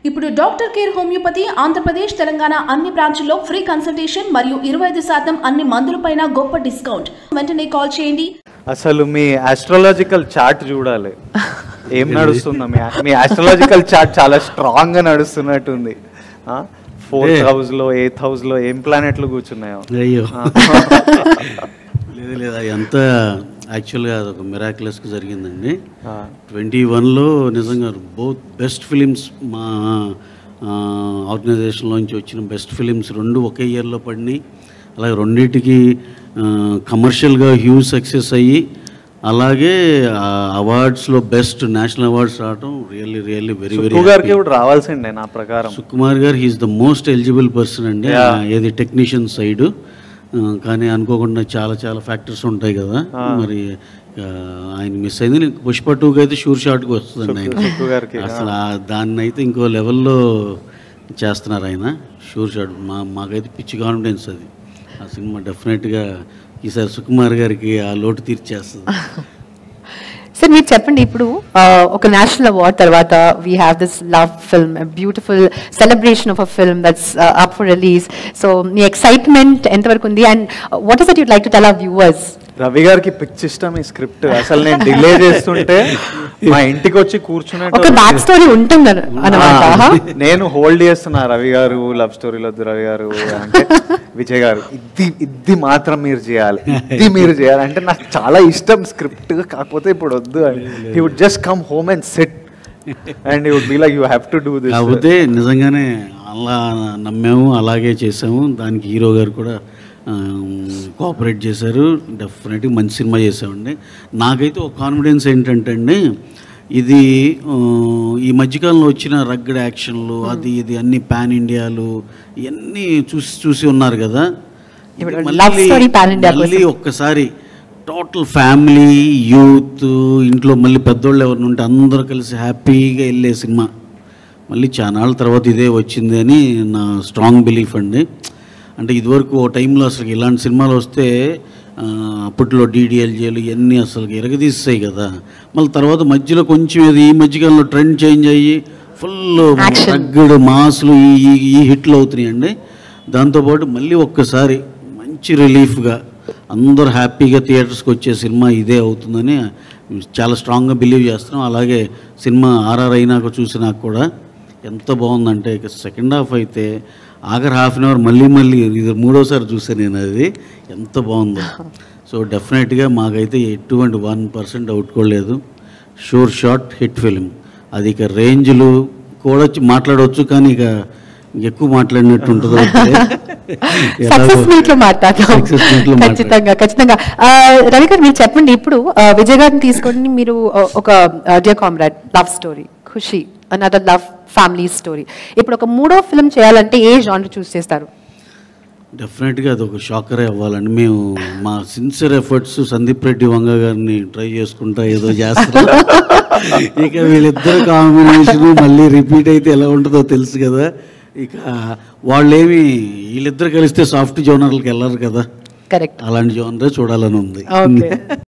ఇప్పుడు doctor care homoeopathy Andhra Pradesh Telangana అన్ని బ్రాంచుల్లో ఫ్రీ కన్సల్టేషన్ మరియు ఇరవై ఐదు శాతం అన్ని మందులపైన గొప్ప డిస్కౌంట్ వెంటనే కాల్ చేయండి అసలు మీ ఆస్ట్రాలజికల్ చార్ట్ చూడాలి ఏం నడుస్తుందో మీ మీ ఆస్ట్రాలజికల్ చార్ట్ చాలా స్ట్రాంగ్ గా నడుస్తున్నట్టుంది ఫోర్త్ ఏ. హౌస్ లో ఎయిత్ హౌస్ లో ఏం ప్లానెట్లు కూర్చున్నాయో అయ్యో లేదు లేదు అది అంతా యాక్చువల్గా అదొక మిరాక్యులస్గా జరిగిందండి ఆ. ట్వంటీ వన్లో నిజంగా బోత్ బెస్ట్ ఫిలిమ్స్ మా ఆర్గనైజేషన్లోంచి వచ్చిన బెస్ట్ ఫిలిమ్స్ రెండు ఒకే ఇయర్లో పడినాయి అలాగే రెండింటికి కమర్షియల్గా హ్యూజ్ సక్సెస్ అయ్యి అలాగే అవార్డ్స్లో బెస్ట్ నేషనల్ అవార్డ్స్ రావడం really really very very Sukku గారికి కూడా రావాల్సిండే నా ప్రకారం సుకుమార్ గారు he's the most eligible person అండి Yeah. ఆ, ఏది టెక్నీషియన్ సైడ్ కానీ అనుకోకుండా చాలా చాలా ఫ్యాక్టర్స్ ఉంటాయి కదా మరి ఆ, ఆయన మిస్ అయింది నీకు పుష్ప టూకి అయితే షూర్ షాట్కి వస్తుందండి ఆయన సుక్కు గారికి అసలు ఆ- దాన్ని అయితే ఇంకో లెవెల్లో చేస్తున్నారు ఆయన షూర్ షాట్ మా మాకైతే పిచ్చి కాన్ఫిడెన్స్ అది ఆ సినిమా డెఫినెట్గా ఈసారి సుకుమార్ గారికి ఆ లోటు తీర్చేస్తుంది సార్ మీరు చెప్పండి ఇప్పుడు ఆ, ఒక నేషనల్ అవార్డ్ తర్వాత we have this love film beautiful celebration of a film that's up for release so మీ ఎక్సైట్మెంట్ ఎంతవరకు ఉంది and what is that you'd like to tell our viewers Ravi గారికి పిచ్చి ఇష్టం ఈ స్క్రిప్ట్ అసలు నేను డిలే చేస్తుంటే మా ఇంటికి వచ్చి కూర్చునే ఒక బ్యాక్ స్టోరీ ఉంటుంది అనమాట నేను హోల్డ్ చేస్తున్నా రవి గారు లవ్ స్టోరీలో వద్దు రవి గారు అంటే విజయ్ గారు ఇది ఇది మాత్రం మీరు చేయాలి ఇది మీరు చేయాలి అంటే నాకు చాలా ఇష్టం స్క్రిప్ట్ కాకపోతే ఇప్పుడు వద్దు అని he would just come home and set and would be like you have to do this కాకపోతే నిజంగానే అలా నమ్మాము అలాగే చేసాము దానికి హీరో గారు కూడా కోఆపరేట్ చేశారు డెఫినెట్గా మంచి సినిమా చేసామండి నాకైతే ఒక కాన్ఫిడెన్స్ ఏంటంటే అండి ఇది ఆ, ఈ మధ్యకాలంలో వచ్చిన రగ్గడ్ యాక్షన్లు అది ఇది అన్ని పాన్ ఇండియాలు ఇవన్నీ చూసి చూసి ఉన్నారు కదా ఇది ఇప్పుడు మళ్ళీ- love story pan India మళ్ళీ కోసం. ఒక్కసారి టోటల్ ఫ్యామిలీ యూత్ ఇంట్లో మళ్ళీ పెద్దోళ్ళు ఎవరిని ఉంటే అందరూ కలిసి హ్యాపీగా వెళ్ళే సినిమా మళ్ళీ చాలా తర్వాత ఇదే వచ్చింది అని నా స్ట్రాంగ్ బిలీఫ్ అండి అంటే ఇదివరకు ఓ టైంలో అసలు ఇలాంటి సినిమాలు వస్తే ఆ, అప్పట్లో డీడీఎల్జేలు ఇవన్నీ అసలు ఎరగదీస్తాయి కదా మళ్ళీ తర్వాత మధ్యలో కొంచెం ఇది ఈ మధ్యకాలంలో ట్రెండ్ చేంజ్ అయ్యి ఫుల్ Action. రగ్గడు మాసులు ఈ ఈ- ఈ హిట్లు అవుతున్నాయండి దాంతోపాటు మళ్ళీ ఒక్కసారి మంచి రిలీఫ్గా అందరూ హ్యాపీగా థియేటర్స్కి వచ్చే సినిమా ఇదే అవుతుందని చాలా స్ట్రాంగ్గా బిలీవ్ చేస్తున్నాం అలాగే సినిమా ఆర్ఆర్ అయినాక చూసినాక కూడా ఎంత బాగుందంటే ఇక సెకండ్ హాఫ్ అయితే ఆఖరి హాఫ్ అన్ అవర్ మళ్ళీ మళ్ళీ ఇది మూడోసారి చూసాను నేను అది ఎంత బాగుందో సో డెఫినెట్గా మాకైతే ఎటువంటి వన్ పర్సెంట్ డౌట్ కూడా లేదు షూర్ షార్ట్ హిట్ ఫిలిం అది ఇక రేంజ్లు కూడా వచ్చి మాట్లాడవచ్చు కానీ ఇక ఎక్కువ మాట్లాడినట్టు ఉంటుంది సక్సెస్ మీట్ లో మాట్లాడతాం Success meet లో మాట్లాడతాం. ఖచ్చితంగా ఖచ్చితంగా ఆ, రవి గారు మీరు చెప్పండి ఇప్పుడు ఆ, విజయ్ గారిని తీసుకొని మీరు ఆ, ఒక dear comrade love story Kushi another love family story ఇప్పుడు ఒక మూడో ఫిల్మ్ చేయాలంటే ఏ జానర్ చూస్ చేస్తారు డెఫినెట్గా అది ఒక షాకరే అవ్వాలండి మేము మా సిన్సియర్ ఎఫర్ట్స్ సందీప్ రెడ్డి వంగ గారిని ట్రై చేసుకుంటా ఏదో చేస్తాం ఇక వీళ్ళిద్దరు కాంబినేషన్ మళ్ళీ రిపీట్ అయితే ఎలా ఉంటుందో తెలుసు కదా ఇక వాళ్ళేమి వీళ్ళిద్దరు కలిస్తే సాఫ్ట్ జోనర్లకు వెళ్ళరు కదా కరెక్ట్ అలాంటి జోనరే చూడాలని ఉంది ఓకే